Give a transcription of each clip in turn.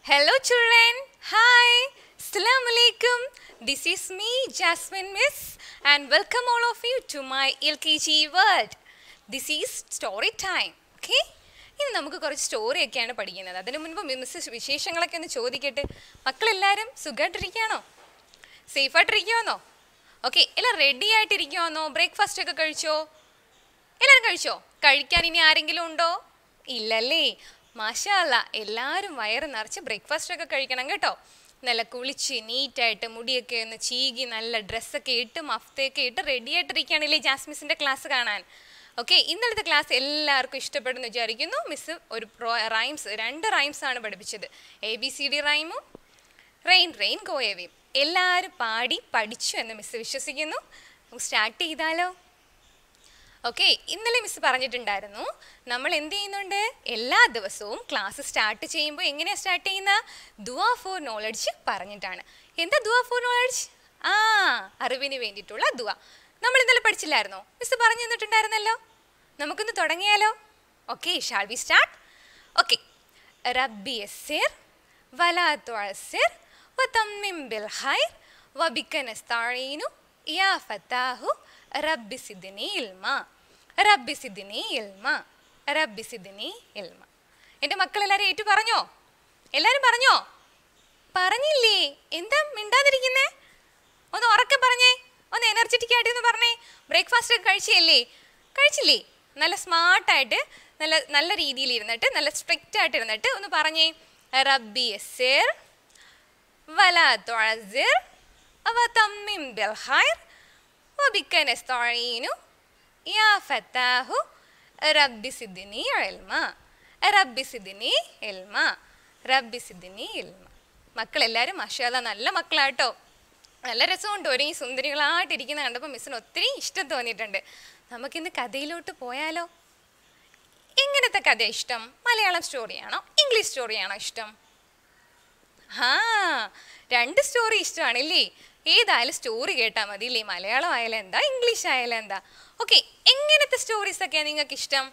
Hello, children. Hi. Assalamu alaikum. This is me, Jasmine Miss, and welcome all of you to my LKG world. This is story time. Okay? ഇനി നമുക്ക് കുറച്ച് story ഒക്കെയാണ് പഠിക്കുന്നത് അതിനു മുൻപ് miss വിശേഷങ്ങളൊക്കെ ഒന്ന് ചോദിക്കട്ടെ മക്കളെല്ലാവരും സുഖമായിട്ടിരിക്കുകയാണോ സേഫായിട്ടിരിക്കുവാന്നോ ഓക്കെ എല്ലാം റെഡി ആയിട്ടിരിക്കുവാന്നോ ബ്രേക്ക്ഫാസ്റ്റ് ഒക്കെ കഴിച്ചോ എല്ലാവരും കഴിച്ചോ കഴിക്കാൻ ഇനി ആരെങ്കിലും ഉണ്ടോ ഇല്ലല്ലേ മാഷല്ല എല്ലാവരും വയറ് നിറച്ച് ബ്രേക്ക്ഫാസ്റ്റ് ഒക്കെ കഴിക്കണം കേട്ടോ നല്ല കുളിച്ച് നീറ്റായിട്ട് മുടിയൊക്കെ ഒന്ന് ചീകി നല്ല ഡ്രസ്സൊക്കെ ഇട്ട് മഫ്തയൊക്കെ ഇട്ട് റെഡി ആയിട്ടിരിക്കുകയാണല്ലേ ജാസ്മിസിൻ്റെ ക്ലാസ് കാണാൻ ഓക്കെ ഇന്നലത്തെ ക്ലാസ് എല്ലാവർക്കും ഇഷ്ടപ്പെടുന്നു വിചാരിക്കുന്നു മിസ് ഒരു പ്രോ റൈംസ് രണ്ട് റൈംസ് ആണ് പഠിപ്പിച്ചത് എ ബി സി ഡി റൈമും റെയിൻ റെയിൻ ഗോയവയും എല്ലാവരും പാടി പഠിച്ചു എന്ന് മിസ് വിശ്വസിക്കുന്നു നമുക്ക് സ്റ്റാർട്ട് ചെയ്താലോ ഓക്കെ ഇന്നലെ മിസ് പറഞ്ഞിട്ടുണ്ടായിരുന്നു നമ്മൾ എന്ത് ചെയ്യുന്നുണ്ട് എല്ലാ ദിവസവും ക്ലാസ് സ്റ്റാർട്ട് ചെയ്യുമ്പോൾ എങ്ങനെയാണ് സ്റ്റാർട്ട് ചെയ്യുന്ന ദുവാ ഫോർ നോളജ് പറഞ്ഞിട്ടാണ് എന്താ ദുവാ ഫോർ നോളജ് ആ അറിവിന് വേണ്ടിയിട്ടുള്ള ദുവ നമ്മൾ ഇന്നലെ പഠിച്ചില്ലായിരുന്നോ മിസ് പറഞ്ഞു തന്നിട്ടുണ്ടായിരുന്നല്ലോ നമുക്കൊന്ന് തുടങ്ങിയാലോ okay shall we start okay റബ്ബി യസ്സിർ വലാ തുഅസിർ വതമ്മിം ബിൽ ഖൈർ വബിക നസ്തഈനു യാ ഫതാഹു റബ്ബി സിദ്നി ഇൽമ റബ്ബി സിദ്നി ഇൽമ റബ്ബി സിദ്നി ഇൽമ എൻ്റെ മക്കളെല്ലാവരും ഏറ്റു പറഞ്ഞോ എല്ലാവരും പറഞ്ഞോ പറഞ്ഞില്ലേ എന്താ മിണ്ടാതിരിക്കുന്നേ ഒന്ന് ഉറക്കെ പറഞ്ഞേ ഒന്ന് എനർജറ്റിക് ആയിട്ട് ഒന്ന് പറഞ്ഞേ ബ്രേക്ക്ഫാസ്റ്റ് ഒക്കെ കഴിച്ചില്ലേ കഴിച്ചില്ലേ നല്ല സ്മാർട്ടായിട്ട് നല്ല നല്ല രീതിയിൽ ഇരുന്നിട്ട് നല്ല സ്ട്രിക്റ്റ് ആയിട്ട് ഇരുന്നിട്ട് ഒന്ന് പറഞ്ഞേ റബ്ബി യസ്സിർ വലാ തുഅസിർ വതമ്മിം ബിൽ ഖൈർ وبك نستعين يا فتاه رب سدني علما رب سدني علما رب سدني علما മക്കളെല്ലാവരും മഷാല നല്ല മക്കളാട്ടോ നല്ല രസമുണ്ട് ഒരേ സുന്ദരികളായിട്ടിരിക്കുന്ന കണ്ടപ്പോൾ മിസ്സിന് ഒത്തിരി ഇഷ്ടം തോന്നിയിട്ടുണ്ട് നമുക്കിന്ന് കഥയിലോട്ട് പോയാലോ എങ്ങനത്തെ കഥ ഇഷ്ടം മലയാളം സ്റ്റോറിയാണോ ഇംഗ്ലീഷ് സ്റ്റോറിയാണോ ഇഷ്ടം ആ രണ്ട് സ്റ്റോറി ഇഷ്ടമാണല്ലേ ഏതായാലും സ്റ്റോറി കേട്ടാൽ മതി ഇല്ലേ മലയാളം ആയാലും എന്താ ഇംഗ്ലീഷ് ആയാലും എന്താ ഓക്കെ എങ്ങനത്തെ സ്റ്റോറീസ് ഒക്കെയാണ് നിങ്ങൾക്ക് ഇഷ്ടം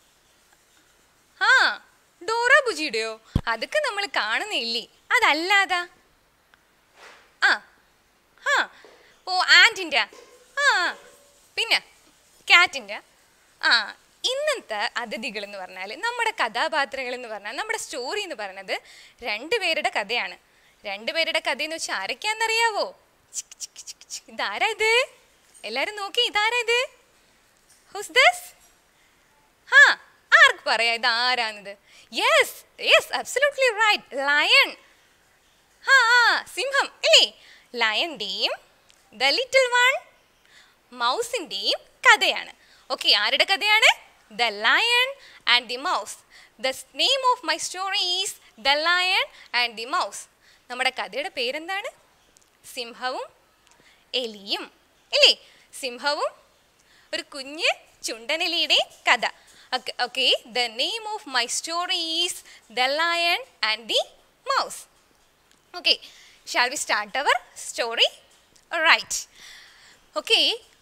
ആ ഡോറ ബുജിയുടെയോ അതൊക്കെ നമ്മൾ കാണുന്നില്ലേ അതല്ലാതാ ആ ആ ഓ ആൻറ്റിൻ്റെ ആ പിന്നെ ക്യാറ്റിൻ്റെ ആ ഇന്നത്തെ അതിഥികൾ എന്ന് പറഞ്ഞാൽ നമ്മുടെ കഥാപാത്രങ്ങൾ എന്ന് പറഞ്ഞാൽ നമ്മുടെ സ്റ്റോറി എന്ന് പറയുന്നത് രണ്ടുപേരുടെ കഥയാണ് രണ്ടുപേരുടെ കഥ എന്ന് വെച്ചാൽ ആരൊക്കെയാണെന്നറിയാവോ ചിക്ക് ചിക്ക് ചിക്ക് ചിക്ക്. ഇതാരാ ഇത് എല്ലാരും നോക്കി ഇതാരാ ഇത് ഹൂസ് ദിസ് ആ ആർക്ക് പറയാ ഇത് ആരാന്നിത് yes yes absolutely right lion ആ ആ സിംഹം ഇല്ലേ ലയൻ്റെയും ദ ലിറ്റിൽ വൺ മൗസിൻ്റെയും കഥയാണ് ഓക്കെ ആരുടെ കഥയാണ് the lion and the mouse the name of my story is the lion and the mouse നമ്മുടെ കഥയുടെ പേരെന്താണ് സിംഹവും എലിയും ഇല്ലേ സിംഹവും ഒരു കുഞ്ഞ് ചുണ്ടനെലിയുടെ കഥ okay the name of my story is the lion and the mouse okay shall we start our story right okay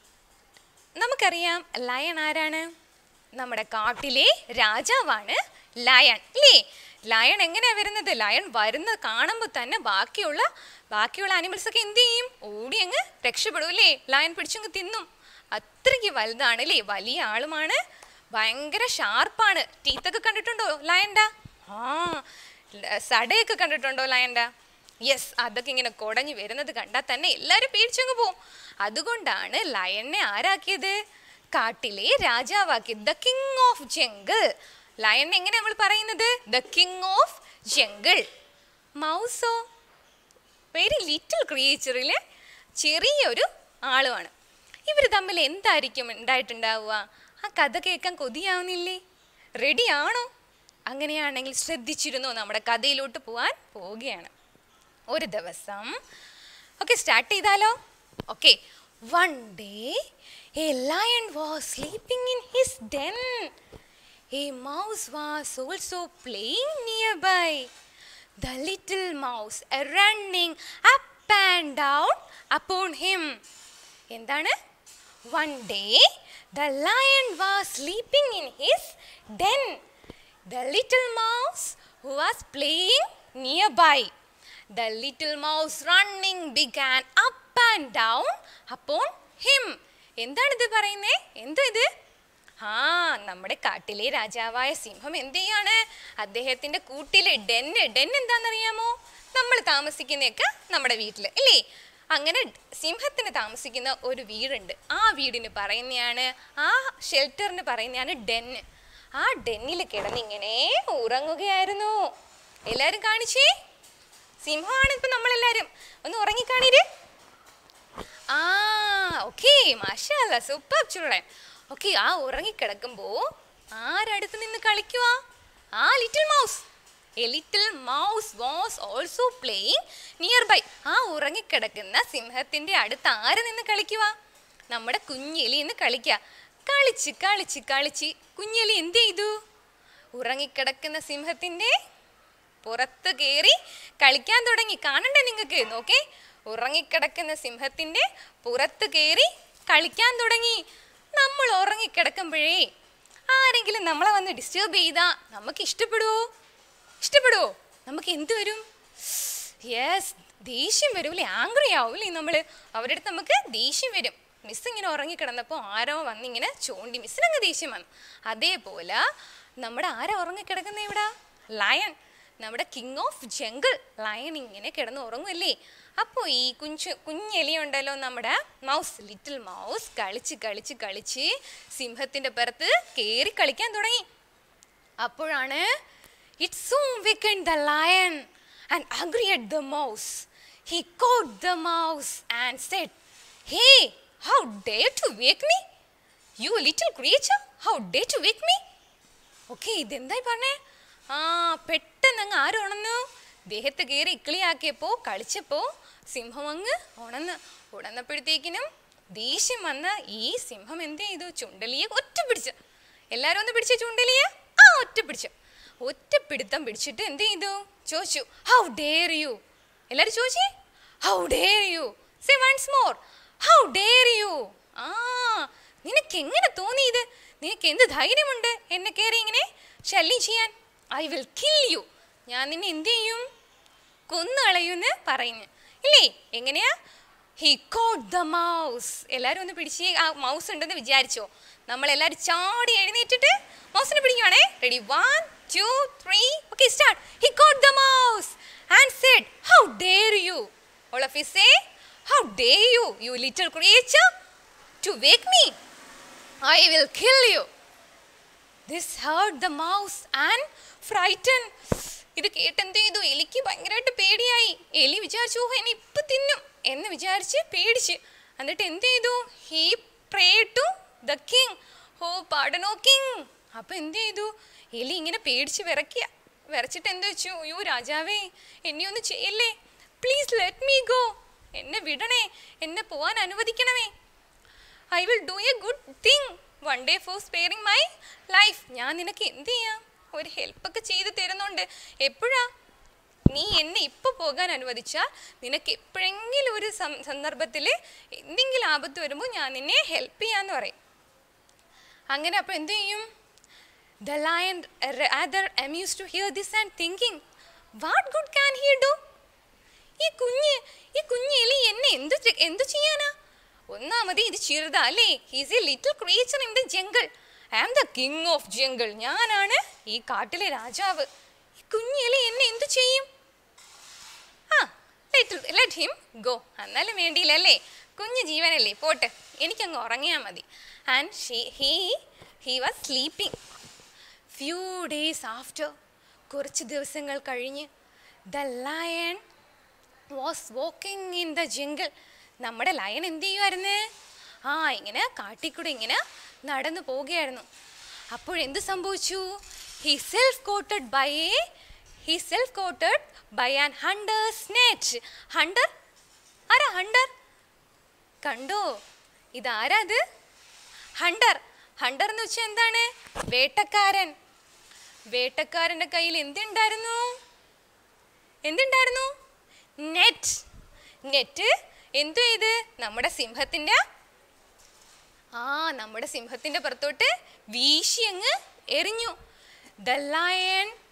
നമുക്കറിയാം ലയൺ ആരാണ് നമ്മുടെ കാട്ടിലെ രാജാവാണ് ലയൺ ഇല്ലേ ലയൺ എങ്ങനെയാ വരുന്നത് ലയൺ വരുന്നത് കാണുമ്പോൾ തന്നെ ബാക്കിയുള്ള ബാക്കിയുള്ള ആനിമൽസ് ഒക്കെ എന്ത് ചെയ്യും ഓടി അങ്ങ് രക്ഷപ്പെടും അല്ലേ ലയൺ പിടിച്ചങ്ങ് തിന്നും അത്രയ്ക്ക് വലുതാണ് അല്ലേ വലിയ ആളുമാണ് ഭയങ്കര ഷാർപ്പാണ് ടീത്തൊക്കെ കണ്ടിട്ടുണ്ടോ ലയൻ്റെ ആ ല- സടയൊക്കെ കണ്ടിട്ടുണ്ടോ ലയൻ്റെ യെസ് അതൊക്കെ ഇങ്ങനെ കുടഞ്ഞു വരുന്നത് കണ്ടാൽ തന്നെ എല്ലാവരും പേടിച്ചങ്ങ് പോവും അതുകൊണ്ടാണ് ലയനെ ആരാക്കിയത് കാട്ടിലെ രാജാവാക്കിയത് the king of jungle lion എങ്ങനെ നമ്മൾ പറയുന്നത് ദ കിങ് ഓഫ് ജംഗിൾ മൗസോ വെരി ലിറ്റിൽ ക്രിയേച്ചറിൽ ചെറിയൊരു ആളുമാണ് ഇവർ തമ്മിൽ എന്തായിരിക്കും ഉണ്ടായിട്ടുണ്ടാവുക ആ കഥ കേൾക്കാൻ കൊതിയാവുന്നില്ലേ റെഡി ആണോ അങ്ങനെയാണെങ്കിൽ ശ്രദ്ധിച്ചിരുന്നോ നമ്മുടെ കഥയിലോട്ട് പോവാൻ പോവുകയാണ് ഒരു ദിവസം ഓക്കെ സ്റ്റാർട്ട് ചെയ്താലോ okay one day a lion was sleeping in his den a mouse was also playing nearby the little mouse uh, running up and down upon him എന്താണ് one day the lion was sleeping in his den the little mouse who was playing nearby. The little mouse running began up and down upon him. എന്താണിത് പറയുന്നേ എന്താ ഇത് ആ നമ്മുടെ കാട്ടിലെ രാജാവായ സിംഹം എന്ത് ചെയ്യാണ് അദ്ദേഹത്തിന്റെ കൂട്ടിലെ ഡെന്ന് ഡെൻ എന്താണെന്നറിയാമോ നമ്മൾ താമസിക്കുന്നതൊക്കെ നമ്മുടെ വീട്ടിൽ ഇല്ലേ അങ്ങനെ സിംഹത്തിന് താമസിക്കുന്ന ഒരു വീടുണ്ട് ആ വീടിന് പറയുന്നതാണ് ആ ഷെൽട്ടറിന് പറയുന്നതാണ് ഡെന്ന് ആ ഡെന്നിൽ കിടന്നിങ്ങനെ ഉറങ്ങുകയായിരുന്നു എല്ലാരും കാണിച്ചേ സിംഹമാണ് ഇപ്പൊ നമ്മളെല്ലാരും ഒന്ന് ഉറങ്ങിക്കാണീര് ആ ഓക്കെ മാഷല്ല സൂപ്പർ ചുള്ളൻ ഓക്കെ ആ ഉറങ്ങിക്കിടക്കുമ്പോ ആരടുത്ത് നിന്ന് കളിക്കുവാ ആ little mouse a little mouse was also playing nearby ആ ഉറങ്ങിക്കിടക്കുന്ന സിംഹത്തിന്റെ അടുത്ത് ആര് നിന്ന് കളിക്കുവാ നമ്മുടെ കുഞ്ഞെലി നിന്ന് കളിക്കുക കളിച്ച് കളിച്ച് കളിച്ച് കുഞ്ഞെലി എന്ത് ചെയ്തു ഉറങ്ങിക്കിടക്കുന്ന സിംഹത്തിന്റെ പുറത്ത് കയറി കളിക്കാൻ തുടങ്ങി കാണണ്ടേ നിങ്ങൾക്ക് നോക്കേ ഉറങ്ങിക്കിടക്കുന്ന സിംഹത്തിന്റെ പുറത്ത് കയറി കളിക്കാൻ തുടങ്ങി നമ്മൾ ഉറങ്ങിക്കിടക്കുമ്പോഴേ ആരെങ്കിലും നമ്മളെ വന്ന് ഡിസ്റ്റർബ് ചെയ്താ നമുക്ക് ഇഷ്ടപ്പെടുവോ ഇഷ്ടപ്പെടുവോ നമുക്ക് എന്ത് വരും യെസ് ദേഷ്യം വരും അല്ലേ ആംഗ്രി ആവും അല്ലേ നമ്മൾ അവരുടെ അടുത്ത് നമുക്ക് ദേഷ്യം വരും മിസ് ഇങ്ങനെ ഉറങ്ങിക്കിടന്നപ്പോൾ ആരോ വന്നിങ്ങനെ ചോണ്ടി മിസ്സിനങ്ങ് ദേഷ്യം വന്നു അതേപോലെ നമ്മുടെ ആരാ ഉറങ്ങിക്കിടക്കുന്ന ഇവിടെ ലയൺ നമ്മുടെ കിങ് ഓഫ് ജംഗിൾ ലയൺ ഇങ്ങനെ കിടന്ന് ഉറങ്ങുമല്ലേ അപ്പോൾ ഈ കുഞ്ചു കുഞ്ഞെലി ഉണ്ടല്ലോ നമ്മുടെ മൗസ് ലിറ്റിൽ മൗസ് കളിച്ച് കളിച്ച് കളിച്ച് സിംഹത്തിൻ്റെ പുറത്ത് കയറി കളിക്കാൻ തുടങ്ങി അപ്പോഴാണ് it soon woken the lion and angry at the mouse he caught the mouse and said hey how dare to wake me you little creature how dare to wake me okay ഇതെന്തായി പറഞ്ഞേ ആ പെട്ടെന്ന് അങ്ങ് ആര് ഉണന്നു ദേഹത്ത് കയറി ഇക്കിളിയാക്കിയപ്പോ കളിച്ചപ്പോ സിംഹം അങ്ങ് ഉണന്ന് ഉണന്നപ്പോഴത്തേക്കിനും ദേഷ്യം വന്ന ഈ സിംഹം എന്ത് ചെയ്തു ചുണ്ടലിയെ ഒറ്റ പിടിച്ചു എല്ലാരും ഒന്ന് പിടിച്ച ചുണ്ടലിയെ ആ ഒറ്റ പിടിച്ചു ഒറ്റ പിടുത്തം പിടിച്ചിട്ട് എന്ത് ചെയ്തു ചോദിച്ചു ഹൗ ഡെയർ യു എല്ലാരും ചോദിച്ചേ how dare you say once more how dare you ആ നിനക്ക് എങ്ങനെ തോന്നി ഇത് നിനക്ക് എന്ത് ധൈര്യമുണ്ട് എന്നെ കയറി ഇങ്ങനെ ശല്യം ചെയ്യാൻ ഐ വിൽ കിൽ യു ഞാൻ നിന്നെ എന്ത് ചെയ്യും കൊന്നുകളയൂന്ന് പറയുന്നു ഇല്ലേ എങ്ങനെയാ ഹി കോട്ട് ദ മൗസ് എല്ലാവരും ഒന്ന് പിടിച്ച് ആ മൗസ് ഉണ്ടെന്ന് വിചാരിച്ചോ നമ്മൾ എല്ലാവരും ചാടി എഴുന്നേറ്റിട്ട് മൗസിനെ പിടിക്കുവാണേ ready one two three okay start he caught the mouse and said how dare you all of you say how dare you you little creature to wake me I will kill you this heard the mouse and frighten ഇത് കേട്ട് എന്ത് ചെയ്തു എലിക്ക് ഭയങ്കരമായിട്ട് പേടിയായി എലി വിചാരിച്ചു "ഓ, എന്നെ ഇപ്പൊ തിന്നും എന്ന് വിചാരിച്ച് പേടിച്ച് എന്നിട്ട് എന്ത് ചെയ്തു he pray to the king oh pardon king അപ്പൊ എന്ത് ചെയ്തു എലി ഇങ്ങനെ പേടിച്ച് വിറയ്ക്കുക വിറച്ചിട്ട് എന്ത് വെച്ചു അയ്യോ രാജാവേ എന്നെ ഒന്ന് ചെയ്യല്ലേ പ്ലീസ് ലെറ്റ് മീ ഗോ എന്നെ വിടണേ എന്നെ പോവാൻ അനുവദിക്കണമേ I will do a good thing one day for sparing my life ഞാൻ നിനക്ക് എന്ത് ചെയ്യാം ഒരു ഹെൽപ്പൊക്കെ ചെയ്ത് തരുന്നുണ്ട് എപ്പോഴാ നീ എന്നെ ഇപ്പോൾ പോകാൻ അനുവദിച്ചാൽ നിനക്ക് എപ്പോഴെങ്കിലും ഒരു സന്ദർഭത്തിൽ എന്തെങ്കിലും ആപത്ത് വരുമ്പോൾ ഞാൻ നിന്നെ ഹെൽപ്പ് ചെയ്യാന്ന് പറയും അങ്ങനെ അപ്പോൾ എന്ത് ചെയ്യും the lion rather amused to hear this and thinking what good can he do ഈ കുഞ്ഞ് ഈ കുഞ്ഞ് എലി എന്നെ എന്തു ചെ- എന്തു ചെയ്യാനാ ഒന്നാമത് ഇത് ചെറുതാ അല്ലേ he's a little creature in the jungle I am the king of jungle ഞാനാണ് ഈ കാട്ടിലെ രാജാവ് ഈ കുഞ്ഞ് എലി എന്നെ എന്തു ചെയ്യും ആ ലെറ്റ് ഹിം ഗോ എന്നാലും വേണ്ടിയില്ല അല്ലേ കുഞ്ഞു ജീവനല്ലേ പോട്ടെ എനിക്കങ്ങ് ഉറങ്ങിയാൽ മതി and she he he was sleeping few days after കുറച്ച് ദിവസങ്ങൾ കഴിഞ്ഞ് the lion was walking in the jungle നമ്മുടെ ലയൺ എന്ത് ചെയ്യുമായിരുന്നു ആ ഇങ്ങനെ കാട്ടിക്കൂടെ ഇങ്ങനെ നടന്നു പോവുകയായിരുന്നു അപ്പോഴെന്ത് സംഭവിച്ചു he self coated by a he self coated by an hunters net hunter ആരാ ഹണ്ടർ കണ്ടോ ഇതാരാ അത് ഹണ്ടർ ഹണ്ടർ എന്ന് വെച്ചാൽ എന്താണ് വേട്ടക്കാരൻ വേട്ടക്കാരന്റെ കയ്യിൽ എന്തുണ്ടായിരുന്നു എന്തുണ്ടായിരുന്നു നെറ്റ് നെറ്റ് എന്തു ചെയ്ത് നമ്മുടെ സിംഹത്തിന്റെ ആ നമ്മുടെ സിംഹത്തിന്റെ പുറത്തോട്ട് വീശി അങ്ങ് എറിഞ്ഞു the lion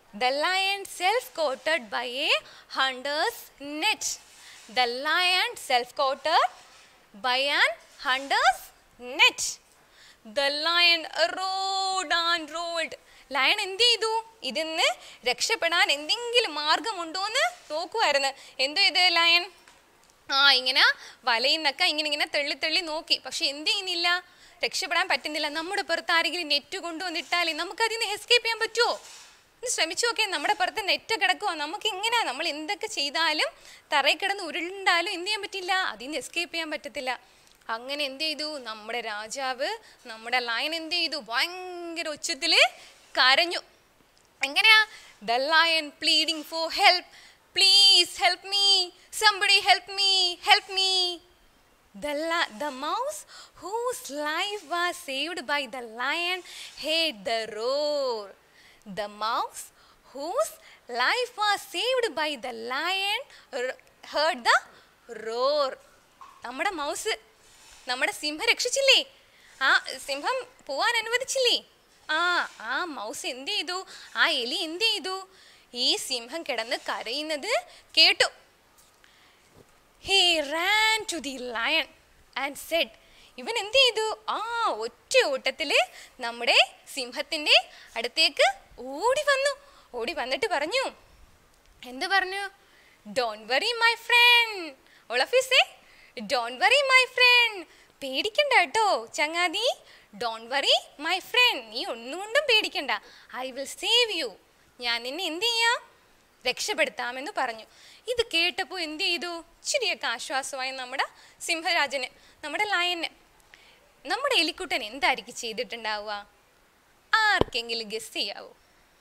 The lion self-coated by a hunter's net. The lion self-coated by an hunter's net. The lion rode and rolled. Lion എന്ത് ചെയ്തു ഇതിന്ന് രക്ഷപ്പെടാൻ എന്തെങ്കിലും മാർഗമുണ്ടോ എന്ന് നോക്കുമായിരുന്നു എന്തോ ഇത് ലയൺ ആ ഇങ്ങനെ വലയിന്നൊക്കെ ഇങ്ങനെ ഇങ്ങനെ തെള്ളി തെള്ളി നോക്കി പക്ഷെ എന്ത് ചെയ്യുന്നില്ല രക്ഷപ്പെടാൻ പറ്റുന്നില്ല നമ്മുടെ പുറത്ത് ആരെങ്കിലും നെറ്റ് കൊണ്ടുവന്നിട്ടാലേ നമുക്ക് അതിൽ നിന്ന് എസ്കേപ്പ് ചെയ്യാൻ പറ്റുമോ ഒന്ന് ശ്രമിച്ചു നോക്കേ നമ്മുടെ പുറത്ത് നെറ്റ് കിടക്കുമോ നമുക്ക് എങ്ങനെയാ നമ്മൾ എന്തൊക്കെ ചെയ്താലും തറയിൽ കിടന്ന് ഉരുണ്ടാലും എന്ത് ചെയ്യാൻ പറ്റില്ല അതിൽ നിന്ന് എസ്കേപ്പ് ചെയ്യാൻ പറ്റത്തില്ല അങ്ങനെ എന്ത് ചെയ്തു നമ്മുടെ രാജാവ് നമ്മുടെ ലയൻ എന്ത് ചെയ്തു ഭയങ്കര ഉച്ചത്തില് കരഞ്ഞു എങ്ങനെയാ the lion pleading for help please help me somebody help me help me The, la- the mouse whose life was saved by the lion heard the roar. The mouse whose life was saved by the lion r- heard the roar. നമ്മുടെ mouse നമ്മുടെ സിംഹം രക്ഷിച്ചില്ലേ ആ സിംഹം പോവാൻ അനുവദിച്ചില്ലേ ആ ആ mouse എന്ത് ചെയ്തു ആ എലി എന്ത് ചെയ്തു ഈ സിംഹം കിടന്ന് കരയുന്നത് കേട്ടു he ran to the lion and said ഇവൻ എന്ത് ചെയ്തു ആ ഒറ്റ ഓട്ടത്തിൽ നമ്മുടെ സിംഹത്തിൻ്റെ അടുത്തേക്ക് ഓടി വന്നു ഓടി വന്നിട്ട് പറഞ്ഞു എന്ത് പറഞ്ഞു don't worry my friend all of you say don't worry my friend പേടിക്കണ്ട കേട്ടോ ചങ്ങാതി ഡോൺ വറി മൈ ഫ്രണ്ട് നീ ഒന്നുകൊണ്ടും പേടിക്കണ്ട ഐ വിൽ സേവ് യു ഞാൻ നിന്നെ എന്ത് ചെയ്യാം രക്ഷപ്പെടുത്താമെന്ന് പറഞ്ഞു ഇത് കേട്ടപ്പോൾ എന്ത് ചെയ്തു ഇച്ചിരിയൊക്കെ ആശ്വാസമായി നമ്മുടെ സിംഹരാജന് നമ്മുടെ ലയന് നമ്മുടെ എലിക്കുട്ടൻ എന്തായിരിക്കും ചെയ്തിട്ടുണ്ടാവുക ആർക്കെങ്കിലും ഗസ് ചെയ്യാവോ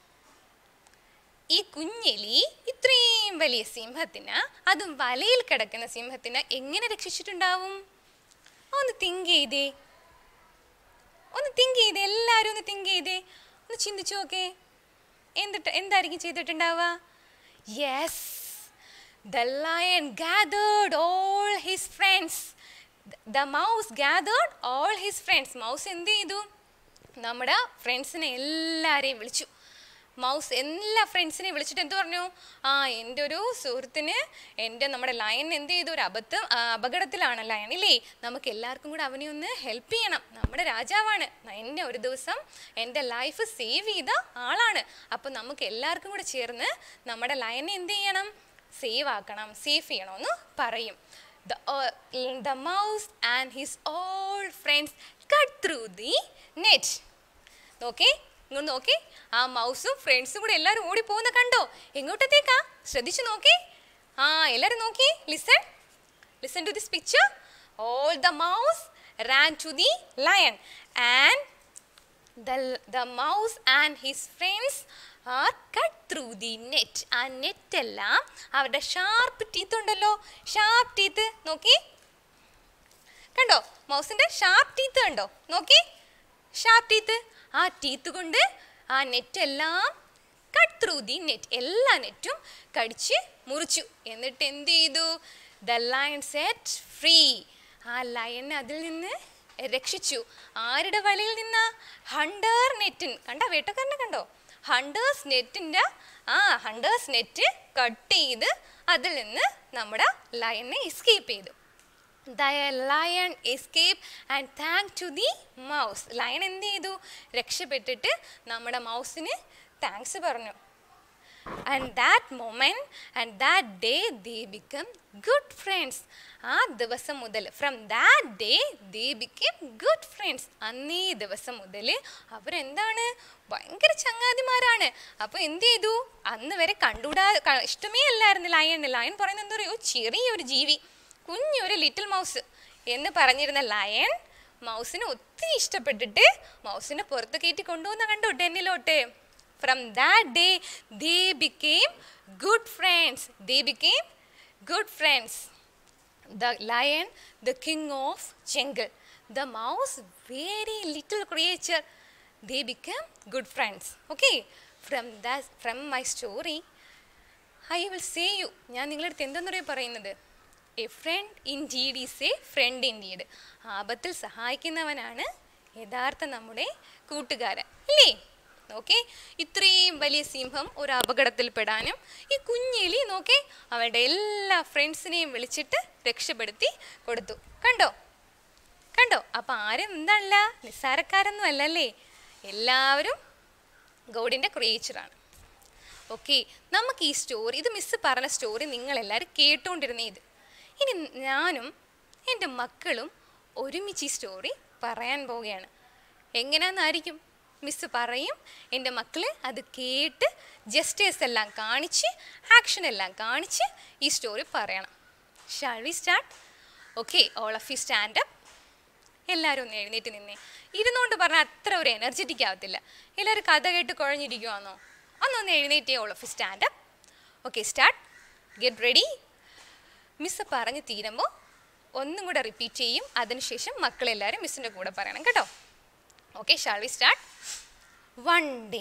ഈ കുഞ്ഞെലി ഇത്രയും വലിയ സിംഹത്തിന് അതും വലയിൽ കിടക്കുന്ന സിംഹത്തിന് എങ്ങനെ രക്ഷിച്ചിട്ടുണ്ടാവും ഒന്ന് തിങ്ക് ചെയ്തേ ഒന്ന് തിങ്ക് ചെയ്തേ എല്ലാവരും ഒന്ന് തിങ്ക് ചെയ്തേ ഒന്ന് ചിന്തിച്ചു നോക്കേ എന്തിട്ട് എന്തായിരിക്കും ചെയ്തിട്ടുണ്ടാവുക yes the lion gathered all his friends the mouse gathered all his friends mouse എന്ത് ചെയ്തു നമ്മുടെ ഫ്രണ്ട്സിനെ എല്ലാവരെയും വിളിച്ചു മൗസ് എല്ലാ ഫ്രണ്ട്സിനെയും വിളിച്ചിട്ട് എന്ത് പറഞ്ഞു ആ എൻ്റെ ഒരു സുഹൃത്തിന് എൻ്റെ നമ്മുടെ ലയൻ എന്ത് ചെയ്തു ഒരു അബദ്ധം ആ, അപകടത്തിലാണ് ലയൻ ഇല്ലേ നമുക്ക് എല്ലാവർക്കും കൂടെ അവനെ ഒന്ന് ഹെൽപ്പ് ചെയ്യണം നമ്മുടെ രാജാവാണ് എന്നെ ഒരു ദിവസം എൻ്റെ ലൈഫ് സേവ് ചെയ്ത ആളാണ് അപ്പോൾ നമുക്ക് എല്ലാവർക്കും കൂടെ ചേർന്ന് നമ്മുടെ ലയനെ എന്ത് ചെയ്യണം സേവ് ആക്കണം സേഫ് ചെയ്യണമെന്ന് പറയും The, uh, the mouse and his old friends cut through the net. നോക്കേ ഇങ്ങോട്ട് നോക്കി ആ മൗസും ഫ്രണ്ട്സും കൂടെ എല്ലാവരും ഓടി പോകുന്ന കണ്ടോ എങ്ങോട്ടത്തേക്കാ ശ്രദ്ധിച്ചു നോക്കി ആ എല്ലാവരും നോക്കി listen listen to this picture all the mouse ran to the lion and the, the mouse and his friends are cut through the net ആ നെറ്റ് എല്ലാം അവരുടെ ഷാർപ്പ് ടീത്ത് ഉണ്ടല്ലോ ഷാർപ്പ് ടീത്ത് നോക്കി കണ്ടോ മൗസിന്റെ ഷാർപ്പ് ടീത്ത് കണ്ടോ നോക്കി sharp teeth ആ teeth കൊണ്ട് ആ നെറ്റ് എല്ലാം കട്ട് ത്രൂ ദി നെറ്റ് എല്ലാ നെറ്റും കടിച്ച് മുറിച്ചു എന്നിട്ട് എന്ത് ചെയ്തു ദ ലയൺ സെറ്റ് ഫ്രീ ആ ലയനെ അതിൽ നിന്ന് രക്ഷിച്ചു ആരുടെ വലയിൽ നിന്ന് ഹണ്ടർ നെറ്റിൻ കണ്ട വേട്ടക്കാരനെ കണ്ടോ ഹണ്ടേഴ്സ് നെറ്റിൻ്റെ ആ ഹണ്ടേഴ്സ് നെറ്റ് കട്ട് ചെയ്ത് അതിൽ നിന്ന് നമ്മുടെ ലയനെ എസ്കേപ്പ് ചെയ്തു the lion escape and thank to the mouse lion എന്ത് ചെയ്തു രക്ഷപ്പെട്ടിട്ട് നമ്മുടെ മൗസിന് താങ്ക്സ് പറഞ്ഞു and that moment and that day they become good friends ആ ദിവസം മുതൽ from that day they become good friends അന്നേ ദിവസം മുതൽ അവരെന്താണ് ഭയങ്കര ചങ്ങാതിമാരാണ് അപ്പോൾ എന്ത് ചെയ്തു അന്ന് വരെ കണ്ടുകൂടാ ക- ഇഷ്ടമേ അല്ലായിരുന്നു ലയൺ ലയൺ പറയുന്നത് എന്താ പറയുക ചെറിയൊരു ജീവി കുഞ്ഞൊരു ലിറ്റിൽ മൗസ് എന്ന് പറഞ്ഞിരുന്ന ലയൺ മൗസിനെ ഒത്തിരി ഇഷ്ടപ്പെട്ടിട്ട് മൗസിനെ പുറത്ത് കയറ്റി കൊണ്ടുവന്ന കണ്ടു ഡെന്നിലോട്ട് from that day they became good friends they became good friends the lion, the king of jungle. The mouse, very little creature. They become good friends. Okay. From that, from my story, I will say you ഞാൻ നിങ്ങളുടെ അടുത്ത് എന്തെന്നറിയോ പറയുന്നത് a friend in deed is a friend in deed ആപത്തിൽ സഹായിക്കുന്നവനാണ് യഥാർത്ഥ നമ്മുടെ കൂട്ടുകാരൻ ഇല്ലേ നോക്കേ ഇത്രയും വലിയ സിംഹം ഒരു അപകടത്തിൽപ്പെടാനും ഈ കുഞ്ഞെലി നോക്കേ അവളുടെ എല്ലാ ഫ്രണ്ട്സിനെയും വിളിച്ചിട്ട് രക്ഷപ്പെടുത്തി കൊടുത്തു കണ്ടോ കണ്ടോ അപ്പൊ ആരും എന്താണല്ല നിസ്സാരക്കാരൊന്നും അല്ലല്ലേ എല്ലാവരും ഗോഡിൻ്റെ ക്രിയേച്ചറാണ് ഓക്കെ നമുക്ക് ഈ സ്റ്റോറി ഇത് മിസ്സ് പറഞ്ഞ സ്റ്റോറി നിങ്ങളെല്ലാവരും കേട്ടുകൊണ്ടിരുന്ന ഇത് ഇനി ഞാനും എൻ്റെ മക്കളും ഒരുമിച്ച് ഈ സ്റ്റോറി പറയാൻ പോവുകയാണ് എങ്ങനെയാണെന്നായിരിക്കും മിസ്സ് പറയും എൻ്റെ മക്കൾ അത് കേട്ട് ജസ്റ്റേഴ്സ് എല്ലാം കാണിച്ച് ആക്ഷൻ എല്ലാം കാണിച്ച് ഈ സ്റ്റോറി പറയണം shall we start okay all of you stand up എല്ലാവരും ഒന്ന് എഴുന്നേറ്റ് നിന്നേ ഇരുന്നുകൊണ്ട് പറഞ്ഞാൽ അത്ര ഒരു എനർജറ്റിക് ആവത്തില്ല എല്ലാവരും കഥ കേട്ട് കുഴഞ്ഞിരിക്കുവാന്നോ ഒന്നൊന്ന് എഴുന്നേറ്റേ all of stand up okay start get ready miss പറഞ്ഞ് തീരുമ്പോൾ ഒന്നും കൂടെ റിപ്പീറ്റ് ചെയ്യും അതിനുശേഷം മക്കളെല്ലാവരും മിസ്സിൻ്റെ കൂടെ പറയണം കേട്ടോ okay shall we start one day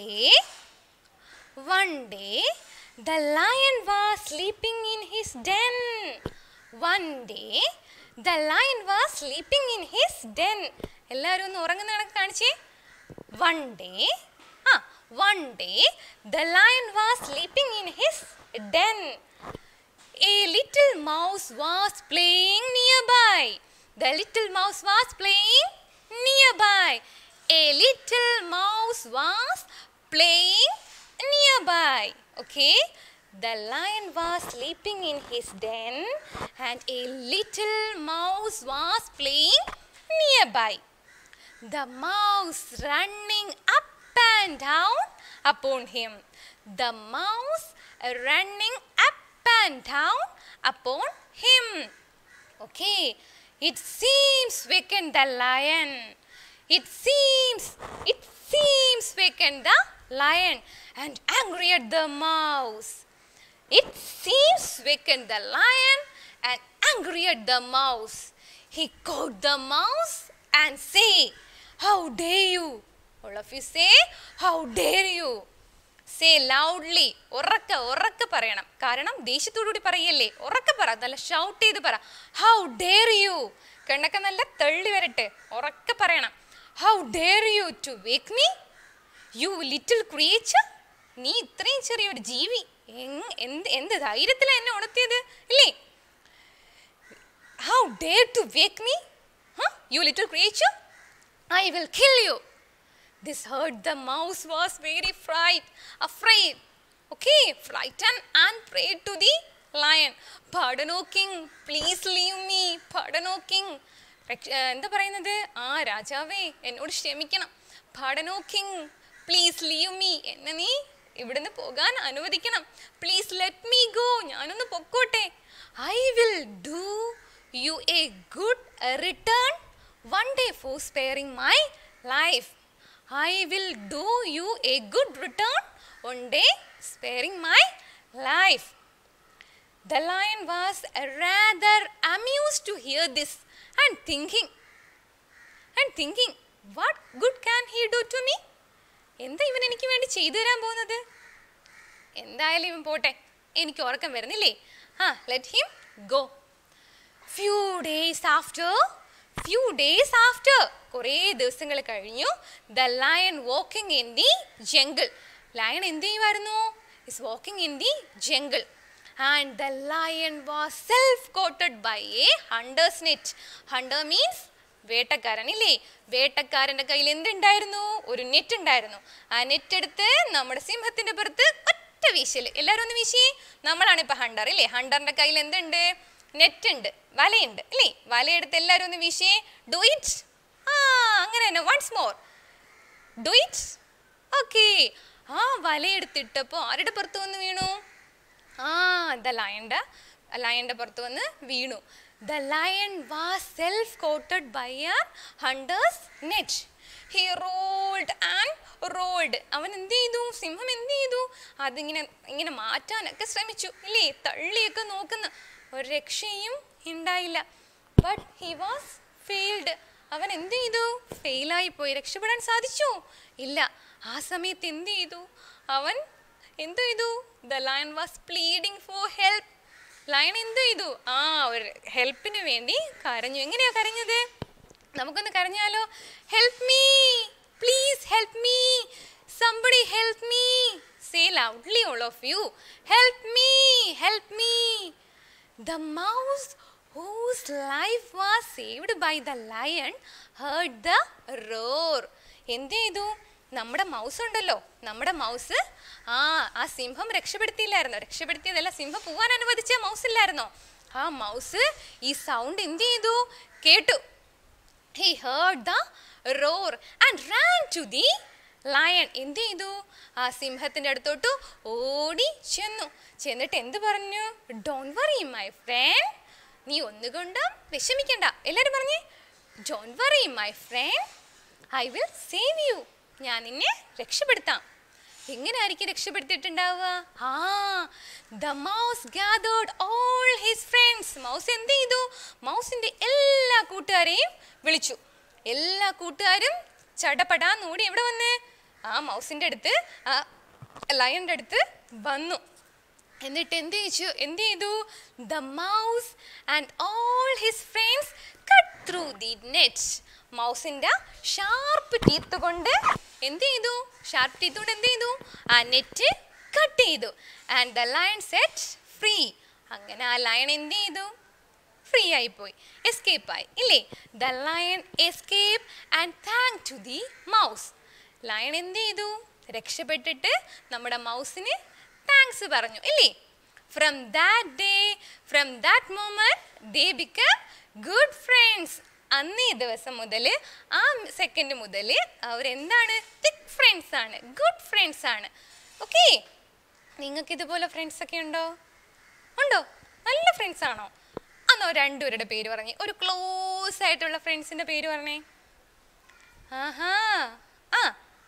One day, the lion was sleeping in his den. One day, the lion was sleeping in his den. എല്ലാവരും ഒന്ന് ഉറങ്ങുന്ന കണക്ക് കാണിച്ചേ വൺ ഡേ ആ one day the lion was sleeping in his den A little mouse was playing nearby. The little mouse was playing nearby. A little mouse was playing nearby. Okay? The lion was sleeping in his den and a little mouse was playing nearby. The mouse running up and down upon him. The mouse running up and down upon him. Okay, it seems wakened the lion. It seems, it seems wakened the lion and angry at the mouse. It seems wakened the lion and angry at the mouse. He caught the mouse and say, How dare you? All of you say, How dare you? Say loudly ഉറക്ക ഉറക്ക പറയണം കാരണം ദേഷ്യത്തോടുകൂടി പറയല്ലേ ഉറക്ക പറ നല്ല shout ചെയ്ത് പറ ഹൗ ഡെയർ യു കണ്ണൊക്കെ നല്ല തള്ളി വരട്ടെ ഉറക്ക പറയണം how dare you to wake me you little creature നീ ഇത്രയും ചെറിയൊരു ജീവി എങ് എന്ത് എന്ത് ധൈര്യത്തിലാണ് എന്നെ ഉണർത്തിയത് ഇല്ലേ how dare to wake me you little creature I will kill you This hurt the mouse was very fright, afraid. Okay, frightened and prayed to the lion. Pardon, O king, please leave me. Pardon, O king. രക്ഷ- ഏർ എന്താ പറയുന്നത് ആ രാജാവേ എന്നോട് ക്ഷമിക്കണം പാടനോ king please leave me എന്നെ നീ ഇവിടുന്ന് പോകാൻ അനുവദിക്കണം പ്ലീസ് ലെറ്റ് മീ ഗോ ഞാനൊന്ന് പൊക്കോട്ടെ I will do you a good return one day for sparing my life I will do you a good return one day, sparing my life. The lion was rather amused to hear this and thinking, and thinking, what good can he do to me? എന്താ ഇവൻ എനിക്ക് വേണ്ടി ചെയ്തു തരാൻ പോകുന്നത് എന്തായാലും ഇവൻ പോട്ടെ എനിക്ക് ഉറക്കം വരുന്നില്ലേ ആ let him go few days after few days after കുറേ ദിവസങ്ങൾ കഴിഞ്ഞു the lion walking in the jungle lion എന്ത് ചെയ്യുമായിരുന്നു is walking in the jungle and the lion was self coated by a hunter's net hunter means വേട്ടക്കാരൻ ഇല്ലേ വേട്ടക്കാരൻ്റെ കയ്യിൽ എന്തുണ്ടായിരുന്നു ഒരു നെറ്റ് ഉണ്ടായിരുന്നു ആ നെറ്റ് എടുത്ത് നമ്മുടെ സിംഹത്തിന്റെ പുറത്ത് ഒറ്റ വീശല് എല്ലാവരും ഒന്ന് വീശി നമ്മളാണ് ഇപ്പൊ ഹണ്ടർ ഇല്ലേ ഹണ്ടറിന്റെ കയ്യിൽ എന്തുണ്ട് നെറ്റ് ഉണ്ട് വലയുണ്ട് ഇല്ലേ വലയെടുത്ത് എല്ലാവരും ഒന്ന് വീശിയേ ഡു ഇറ്റ് ആ അങ്ങനെ തന്നെ once more do it okay ആ വലയെടുത്തിട്ടപ്പോൾ ആരുടെ പുറത്ത് വന്ന് വീണു ആ ദ ലയൻ്റെ ലയൻ്റെ പുറത്ത് വന്ന് വീണു the lion was self coated by a hunter's net he rolled and rolled അവൻ എന്ത് ചെയ്തു സിംഹം എന്ത് ചെയ്തു അതിങ്ങനെ ഇങ്ങനെ മാറ്റാനൊക്കെ ശ്രമിച്ചു ഇല്ലേ തള്ളിയൊക്കെ നോക്കുന്ന ഒരു രക്ഷയും ഉണ്ടായില്ല ബട്ട് ഹി വാസ് ഫെയിൽഡ് അവൻ എന്ത് ചെയ്തു ഫെയിലായി പോയി രക്ഷപ്പെടാൻ സാധിച്ചു ഇല്ല ആ സമയത്ത് എന്ത് ചെയ്തു അവൻ എന്ത് ചെയ്തു the lion was pleading for help lion എന്ത് ചെയ്തു ആ ഒരു ഹെൽപ്പിന് വേണ്ടി കരഞ്ഞു എങ്ങനെയാ കരഞ്ഞത് നമുക്കൊന്ന് കരഞ്ഞാലോ help me please help me Somebody help me. Say loudly, all of you. Help me, help me. The mouse whose life was saved by the lion heard the roar. എന്ത് ചെയ്തു നമ്മുടെ മൗസ് ഉണ്ടല്ലോ നമ്മുടെ മൗസ് ആ ആ സിംഹം രക്ഷപ്പെടുത്തിയില്ലായിരുന്നോ രക്ഷപ്പെടുത്തിയതല്ല സിംഹം പോവാൻ അനുവദിച്ച മൗസ് ഇല്ലായിരുന്നോ ആ മൗസ് ഈ സൗണ്ട് എന്ത് ചെയ്തു കേട്ടു he heard the roar and ran to the lion എന്ത് ചെയ്തു ആ സിംഹത്തിന്റെ അടുത്തോട്ട് ഓടി ചെന്നു ചെന്നിട്ട് എന്ത് പറഞ്ഞു ഡോണ്ട് വറി മൈ ഫ്രണ്ട് നീ ഒന്നുകൊണ്ടും വിഷമിക്കണ്ട എല്ലാരും പറഞ്ഞേ don't worry my friend I will save you ഞാൻ നിന്നെ രക്ഷപ്പെടുത്താം എങ്ങനെ ആയിരിക്കും രക്ഷപ്പെടുത്തിയിട്ടുണ്ടാവുക ആ the mouse gathered all his friends mouse എന്ത് ചെയ്തു മൗസിന്റെ എല്ലാ കൂട്ടുകാരെയും വിളിച്ചു എല്ലാ കൂട്ടുകാരും ചടപടാന്ന് ഓടി എവിടെ വന്ന് ആ മൗസിന്റെ അടുത്ത് ആ ലയന്റെ അടുത്ത് വന്നു എന്നിട്ട് എന്ത് ചെയ്തു എന്ത് ചെയ്തു the mouse and all his friends cut through the net മൗസിന്റെ ഷാർപ്പ് ടീത്ത് കൊണ്ട് എന്ത് ചെയ്തു ഷാർപ്പ് ടീത്ത് കൊണ്ട് എന്ത് ചെയ്തു ആ നെറ്റ് കട്ട് ചെയ്തു and the lion set free അങ്ങനെ ആ ലയൺ എന്ത് ചെയ്തു ഫ്രീ ആയിപ്പോയി എസ്കേപ്പ് ആയി ഇല്ലേ the lion escape and thank to the mouse lion എന്ത് ചെയ്തു രക്ഷപ്പെട്ടിട്ട് നമ്മുടെ മൗസിന് താങ്ക്സ് പറഞ്ഞു ഇല്ലേ from that day from that moment they become good friends അന്നേ ദിവസം മുതൽ ആ സെക്കൻഡ് മുതൽ അവരെന്താണ് തിക് ഫ്രണ്ട്സ് ആണ് ഗുഡ് ഫ്രണ്ട്സ് ആണ് ഓക്കെ നിങ്ങൾക്ക് ഇതുപോലെ ഫ്രണ്ട്സ് ഒക്കെ ഉണ്ടോ ഉണ്ടോ നല്ല ഫ്രണ്ട്സ് ആണോ അന്നോ രണ്ടുപേരുടെ പേര് പറഞ്ഞേ ഒരു ക്ലോസ് ആയിട്ടുള്ള ഫ്രണ്ട്സിന്റെ പേര് പറഞ്ഞേ ആഹാ ആ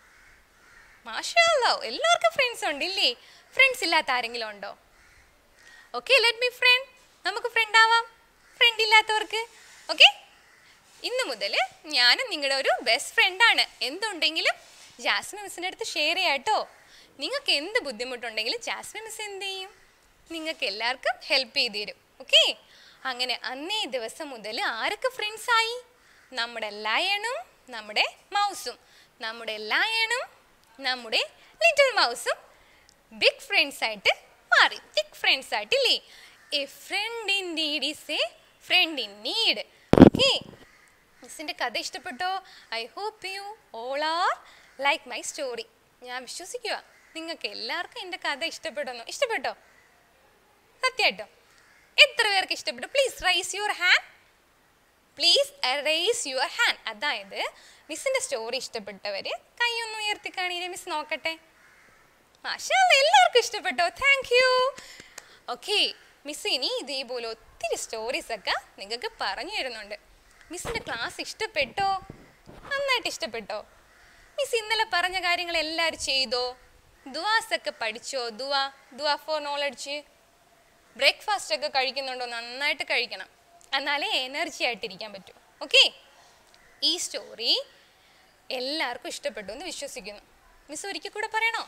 മാഷാല്ലോ എല്ലാവർക്കും ഫ്രണ്ട്സ് ഉണ്ട് ഇല്ലേ ഫ്രണ്ട്സ് ഇല്ലാത്ത ആരെങ്കിലും ഉണ്ടോ ഓക്കെ ലെറ്റ് മീ ഫ്രണ്ട് നമുക്ക് ഫ്രണ്ട് ആവാം ഫ്രണ്ട് ഇല്ലാത്തവർക്ക് ഓക്കെ ഇന്ന് മുതൽ ഞാനും നിങ്ങളുടെ ഒരു ബെസ്റ്റ് ഫ്രണ്ടാണ് എന്തുണ്ടെങ്കിലും ജാസ്മിൻ മിസ്സിൻ്റെ അടുത്ത് ഷെയർ ചെയ്യാം കേട്ടോ നിങ്ങൾക്ക് എന്ത് ബുദ്ധിമുട്ടുണ്ടെങ്കിലും ജാസ്മിൻ മിസ് എന്ത് ചെയ്യും നിങ്ങൾക്ക് എല്ലാവർക്കും ഹെൽപ്പ് ചെയ്ത് തരും ഓക്കെ അങ്ങനെ അന്നേ ദിവസം മുതൽ ആരൊക്കെ ഫ്രണ്ട്സ് ആയി നമ്മുടെ ലയണും നമ്മുടെ മൗസും നമ്മുടെ ലയണും നമ്മുടെ ലിറ്റിൽ മൗസും ബിഗ് ഫ്രണ്ട്സ് ആയിട്ട് മാറി തിക് ഫ്രണ്ട്സ് ആയിട്ട് ഇല്ലേ a friend in need is a friend in need okay മിസ്സിൻ്റെ കഥ ഇഷ്ടപ്പെട്ടോ I hope you all are like my story ഞാൻ വിശ്വസിക്കുക നിങ്ങൾക്ക് എല്ലാവർക്കും എൻ്റെ കഥ ഇഷ്ടപ്പെടുന്നു ഇഷ്ടപ്പെട്ടോ സത്യമായിട്ടോ എത്ര പേർക്ക് ഇഷ്ടപ്പെട്ടു please rise your hand please raise your hand അതായത് മിസ്സിൻ്റെ സ്റ്റോറി ഇഷ്ടപ്പെട്ടവർ കൈയൊന്ന് ഉയർത്തി കാണിയില്ലേ മിസ് നോക്കട്ടെ മാഷാ എല്ലാവർക്കും ഇഷ്ടപ്പെട്ടോ താങ്ക് യു ഓക്കെ മിസ് ഇനി ഇതേപോലെ ഒത്തിരി സ്റ്റോറീസ് ഒക്കെ നിങ്ങൾക്ക് പറഞ്ഞു തരുന്നുണ്ട് മിസ്സിൻ്റെ ക്ലാസ് ഇഷ്ടപ്പെട്ടോ നന്നായിട്ട് ഇഷ്ടപ്പെട്ടോ മിസ് ഇന്നലെ പറഞ്ഞ കാര്യങ്ങൾ എല്ലാവരും ചെയ്തോ ദുവാസ് ഒക്കെ പഠിച്ചോ ദുവാ ദുവാ ഫോർ നോളജ് ബ്രേക്ക്ഫാസ്റ്റ് ഒക്കെ കഴിക്കുന്നുണ്ടോ നന്നായിട്ട് കഴിക്കണം എന്നാലേ എനർജി ആയിട്ടിരിക്കാൻ പറ്റൂ ഓക്കെ ഈ സ്റ്റോറി എല്ലാവർക്കും ഇഷ്ടപ്പെട്ടു എന്ന് വിശ്വസിക്കുന്നു മിസ് ഒരിക്കൽ കൂടെ പറയണോ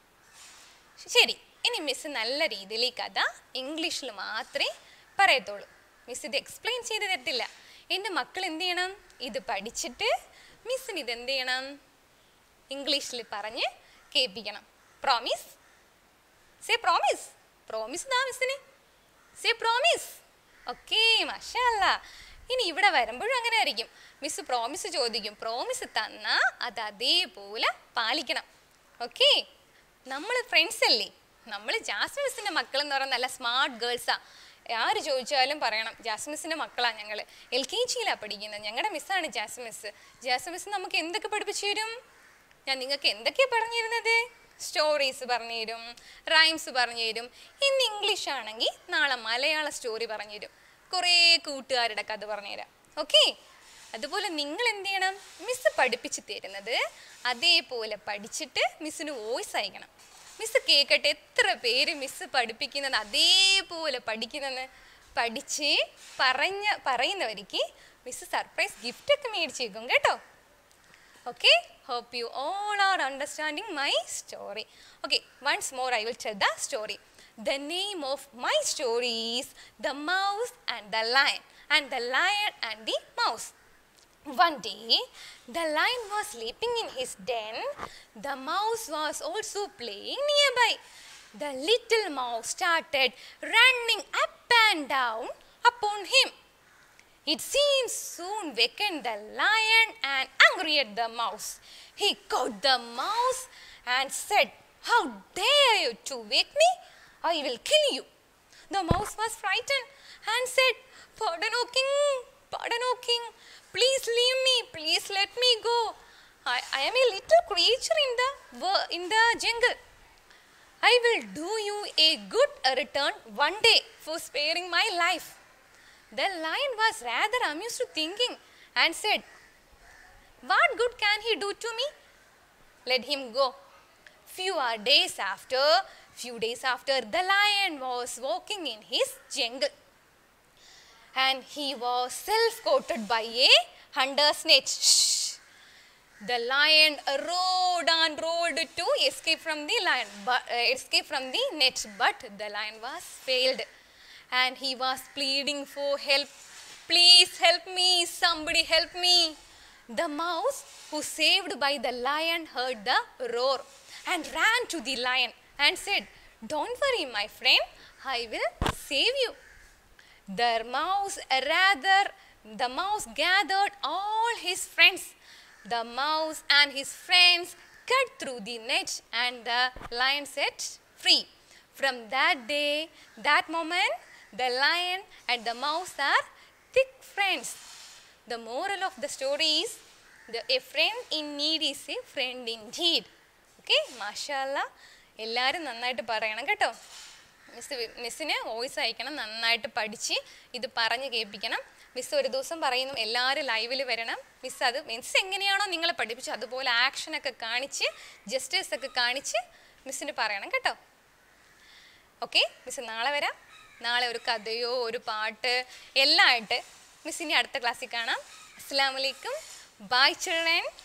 ശരി ഇനി മിസ് നല്ല രീതിയിൽ ഈ കഥ ഇംഗ്ലീഷിൽ മാത്രമേ പറയത്തുള്ളൂ മിസ് ഇത് എക്സ്പ്ലെയിൻ ചെയ്ത് തരത്തില്ല എൻ്റെ മക്കൾ എന്ത് ചെയ്യണം ഇത് പഠിച്ചിട്ട് മിസ്സിന് ഇത് എന്ത് ചെയ്യണം ഇംഗ്ലീഷിൽ പറഞ്ഞ് കേൾപ്പിക്കണം പ്രോമിസ് സേ പ്രോമിസ് പ്രോമിസ് ദാ മിസ്സിന് സേ പ്രോമിസ് ഓക്കെ മഷല്ല ഇനി ഇവിടെ വരുമ്പോഴും അങ്ങനെ ആയിരിക്കും മിസ് പ്രോമിസ് ചോദിക്കും പ്രോമിസ് തന്നാൽ അത് അതേപോലെ പാലിക്കണം ഓക്കെ നമ്മൾ ഫ്രണ്ട്സ് അല്ലേ നമ്മൾ ജാസ്മിൻ മിസ്സിൻ്റെ മക്കൾ എന്ന് പറയുന്നത് നല്ല സ്മാർട്ട് ഗേൾസാ ആര് ചോദിച്ചാലും പറയണം ജാസ്മിൻ മിസ്സിൻ്റെ മക്കളാണ് ഞങ്ങൾ എൽ കെ ജിയിലാണ് പഠിക്കുന്നത് ഞങ്ങളുടെ മിസ്സാണ് ജാസ്മിൻ മിസ് ജാസ്മിൻ മിസ് നമുക്ക് എന്തൊക്കെ പഠിപ്പിച്ചു തരും ഞാൻ നിങ്ങൾക്ക് എന്തൊക്കെയാണ് പറഞ്ഞു തരുന്നത് സ്റ്റോറീസ് പറഞ്ഞു തരും റൈംസ് പറഞ്ഞു തരും ഇന്ന് ഇംഗ്ലീഷ് ആണെങ്കിൽ നാളെ മലയാള സ്റ്റോറി പറഞ്ഞു തരും കുറേ കൂട്ടുകാരുടെ കഥ പറഞ്ഞു തരാം ഓക്കെ അതുപോലെ നിങ്ങൾ എന്ത് ചെയ്യണം മിസ് പഠിപ്പിച്ച് തരുന്നത് അതേപോലെ പഠിച്ചിട്ട് മിസ്സിന് വോയിസ് അയക്കണം മിസ് കേൾക്കട്ടെ എത്ര പേര് മിസ് പഠിപ്പിക്കുന്നത് അതേപോലെ പഠിക്കുന്നെന്ന് പഠിച്ച് പറഞ്ഞ പറയുന്നവർക്ക് മിസ് സർപ്രൈസ് ഗിഫ്റ്റ് ഒക്കെ മേടിച്ചേക്കും കേട്ടോ okay hope you all are understanding my story okay once more i will tell the story the name of my story is the mouse and the lion and the lion and the mouse One day, the lion was sleeping in his den. The mouse was also playing nearby. The little mouse started running up and down upon him. It seemed soon wakened the lion and angry at the mouse. He caught the mouse and said, How dare you to wake me? I will kill you. The mouse was frightened and said, Pardon, O king, pardon, O king, please leave me, please let me go. I, I am a little creature in the, wo- in the jungle. I will do you a good return one day for sparing my life. The lion was rather amused to thinking and said, What good can he do to me? Let him go. Few are days after, few days after, the lion was walking in his jungle. And he was self-coated by a hunter's net. Shh. The lion rode and rode to escape from the lion, but uh, escape from the net. But the lion was failed, and he was pleading for help. Please help me! Somebody help me! The mouse, who saved by the lion, heard the roar and ran to the lion and said, "Don't worry, my friend. I will save you." The mouse rather the mouse gathered all his friends. The mouse and his friends cut through the net and the lion set free. From that day, that moment, the lion and the mouse are thick friends. The moral of the story is the, a friend in need is a friend indeed. Okay മാഷാല്ല എല്ലാവരും നന്നായിട്ട് പറയണം കേട്ടോ miss V- മിസ്സിന് voice അയക്കണം നന്നായിട്ട് പഠിച്ച് ഇത് പറഞ്ഞ് കേൾപ്പിക്കണം മിസ് ഒരു ദിവസം പറയുന്നു എല്ലാവരും ലൈവിൽ വരണം മിസ് അത് മിസ് എങ്ങനെയാണോ നിങ്ങളെ പഠിപ്പിച്ചു അതുപോലെ ആക്ഷനൊക്കെ കാണിച്ച് ജസ്റ്റേഴ്സ് ഒക്കെ കാണിച്ച് മിസ്സിന് പറയണം കേട്ടോ ഓക്കെ മിസ് നാളെ വരാം നാളെ ഒരു കഥയോ ഒരു പാട്ട് എല്ലാം ആയിട്ട് മിസ് ഇനി അടുത്ത ക്ലാസ്സിൽ കാണാം അസ്സാം വലൈക്കും ബൈ ചിൽഡ്രൻ